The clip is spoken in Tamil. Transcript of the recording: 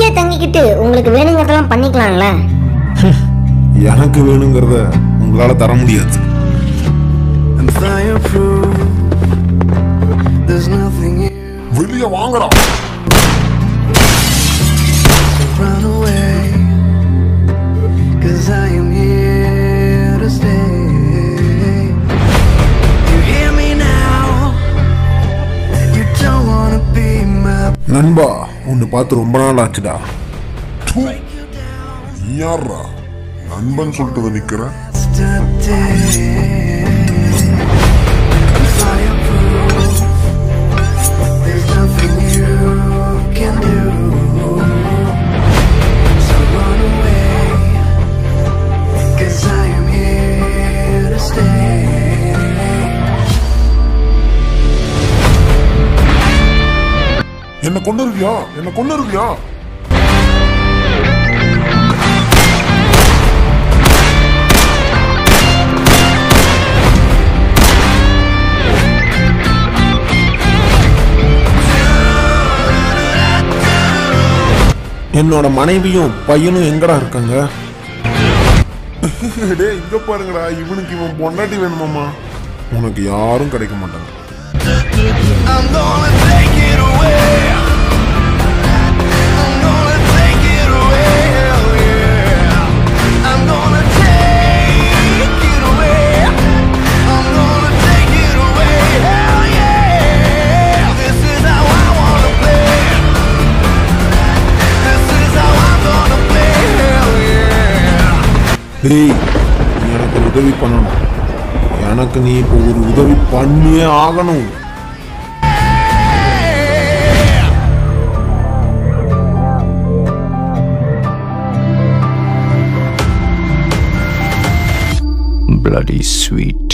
இங்கேயே தங்கிக்கிட்டு உங்களுக்கு வேணுங்கிறதெல்லாம் பண்ணிக்கலாம்ல எனக்கு வேணுங்கிறத உங்களால தர முடியாது and fireproof. There's nothing you வெளியே வாங்கடா run away. Cause I am here to stay. You hear me now? You don't wanna be my நண்பா உன்னை பார்த்து ரொம்ப நாள் ஆச்சுடா தூ. நீ யார்ரா நண்பன் சொல்லிட்டு வந்து நிக்கிறேன் yesterday. I'm fireproof. There's nothing you can do. So run away. Cause I am here to stay. என்ன கொண்டு இருக்கியா என்ன கொண்டு இருக்கியா என்னோட மனைவியும் பையனும் எங்கடா இருக்காங்க டேய் இங்க பாருங்கடா இவனுக்கு இவன் பொண்டாட்டி வேணுமாமா உனக்கு யாரும் கிடைக்க மாட்டாங்க I'm gonna take it away. I'm gonna take it away. Hell yeah. I'm gonna take it away. I'm gonna take it away. Hell yeah. This is how I wanna play. This is how I'm gonna play. Hell yeah. டேய் நீ எனக்கு ஒரு உதவி பண்ணணும் எனக்கு நீ இப்போ ஒரு உதவி பண்ணியே ஆகணும் bloody sweet